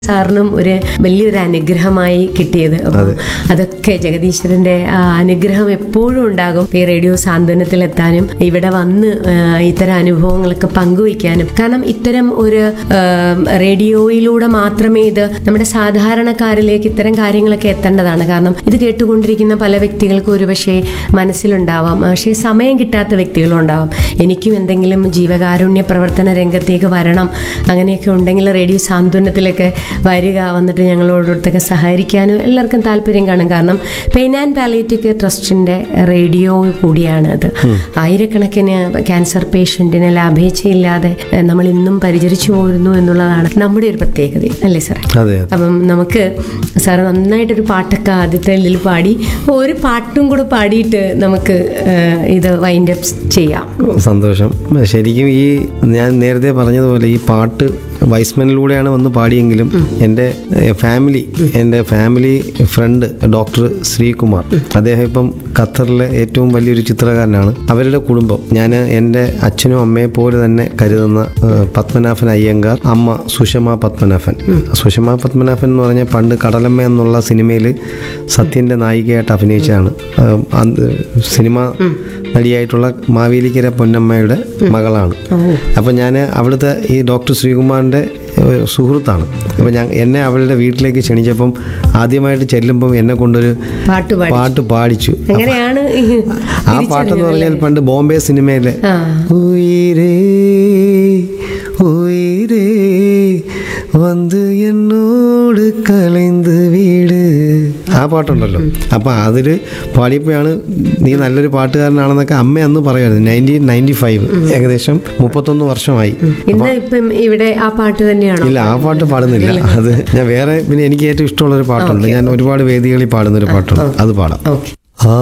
സാറിനും ഒരു വലിയൊരു അനുഗ്രഹമായി കിട്ടിയത് അപ്പം അതൊക്കെ ജഗദീശ്വരന്റെ ആ അനുഗ്രഹം എപ്പോഴും ഉണ്ടാകും ഈ റേഡിയോ സാന്ത്വനത്തിലെത്താനും ഇവിടെ വന്ന് ആ, ഇത്തരം അനുഭവങ്ങളൊക്കെ പങ്കുവയ്ക്കാനും കാരണം ഇത്തരം ഒരു ആ, റേഡിയോയിലൂടെ മാത്രമേ ഇത് നമ്മുടെ സാധാരണക്കാരിലേക്ക് ഇത്തരം കാര്യങ്ങളൊക്കെ എത്തേണ്ടതാണ് കാരണം ഇത് കേട്ടുകൊണ്ടിരിക്കുന്ന പല വ്യക്തികൾക്കും ഒരുപക്ഷെ മനസ്സിലുണ്ടാവാം പക്ഷേ സമയം കിട്ടാത്ത വ്യക്തികളും ഉണ്ടാവാം എനിക്കും എന്തെങ്കിലും ജീവകാരുണ്യ പ്രവർത്തന രംഗത്തേക്ക് വരണം അങ്ങനെയൊക്കെ ഉണ്ടെങ്കിൽ റേഡിയോ സാന്ത്വനത്തിലൊക്കെ വരിക വന്നിട്ട് ഞങ്ങളോടൊത്തൊക്കെ സഹകരിക്കാനും എല്ലാവർക്കും താല്പര്യം കാണും കാരണം പെയിൻ ആൻഡ് പാലിയേറ്റീവ് കെയർ ട്രസ്റ്റിന്റെ റേഡിയോ കൂടിയാണ് അത് ആയിരക്കണക്കിന് ക്യാൻസർ പേഷ്യന്റിനെ ലാഭേച്ഛയില്ലാതെ ഏഹ്, നമ്മൾ ഇന്നും പരിചരിച്ചു പോരുന്നു എന്നുള്ളതാണ് നമ്മുടെ ഒരു പ്രത്യേകത അല്ലേ സാറേ അതെ അപ്പം നമുക്ക് സാറ് നന്നായിട്ടൊരു പാട്ടൊക്കെ ആദ്യത്തെ ഇതിൽ പാടി ഒരു പാട്ടും കൂടെ പാടിയിട്ട് നമുക്ക് ഏഹ്, ഇത് വൈൻഡ് അപ്പ് ചെയ്യാം സന്തോഷം ശരിക്കും ഈ ഞാൻ നേരത്തെ പറഞ്ഞതുപോലെ ഈ പാട്ട് വൈസ്മനിലൂടെയാണ് വന്ന് പാടിയെങ്കിലും എൻ്റെ ഫാമിലി എൻ്റെ ഫാമിലി ഫ്രണ്ട് ഡോക്ടർ ശ്രീകുമാർ അദ്ദേഹം ഇപ്പം ഖത്തറിലെ ഏറ്റവും വലിയൊരു ചിത്രകാരനാണ് അവരുടെ കുടുംബം ഞാൻ എൻ്റെ അച്ഛനും അമ്മയെ പോലെ തന്നെ കരുതുന്ന ഏഹ്, പത്മനാഭൻ അയ്യങ്കാർ അമ്മ സുഷമ പത്മനാഭൻ സുഷമ പത്മനാഭൻ എന്ന് പറഞ്ഞാൽ പണ്ട് കടലമ്മ എന്നുള്ള സിനിമയിൽ സത്യൻ്റെ നായികയായിട്ട് അഭിനയിച്ചതാണ് ഏഹ്, അന്ന് സിനിമ നടിയായിട്ടുള്ള മാവേലിക്കര പൊന്നമ്മയുടെ മകളാണ് അപ്പം ഞാൻ അവിടുത്തെ ഈ ഡോക്ടർ ശ്രീകുമാറിൻ്റെ ഏഹ്, സുഹൃത്താണ് അപ്പം ഞാൻ എന്നെ അവളുടെ വീട്ടിലേക്ക് ക്ഷണിച്ചപ്പം ആദ്യമായിട്ട് ചെല്ലുമ്പം എന്നെ കൊണ്ടൊരു പാട്ട് പാടി പാട്ട് പാടിച്ചു എങ്ങനെയാണ് ഈ ആ പാട്ടെന്ന് പറഞ്ഞാൽ പണ്ട് ബോംബെ സിനിമയിലെ ആ. ഉയിരേ ഉയിരേ വന്ന് എന്നോട് കലൈந்து വീട് ആ പാട്ടുണ്ടല്ലോ അപ്പം അതിൽ പാടിയപ്പോഴാണ് നീ നല്ലൊരു പാട്ടുകാരനാണെന്നൊക്കെ അമ്മ അന്ന് പറയുമായിരുന്നു നയൻറ്റീൻ നയൻറ്റി ഫൈവ് ഏകദേശം മുപ്പത്തൊന്ന് വർഷമായി ഇന്ന് ഇപ്പം ഇവിടെ ആ പാട്ട് തന്നെയാണോ ഇല്ല ആ പാട്ട് പാടുന്നില്ല അത് ഞാൻ വേറെ പിന്നെ എനിക്ക് ഏറ്റവും ഇഷ്ടമുള്ള ഒരു പാട്ടുണ്ട് ഞാൻ ഒരുപാട് വേദികളിൽ പാടുന്ന ഒരു പാട്ടുണ്ട് അത് പാടാം ഓക്കെ ആ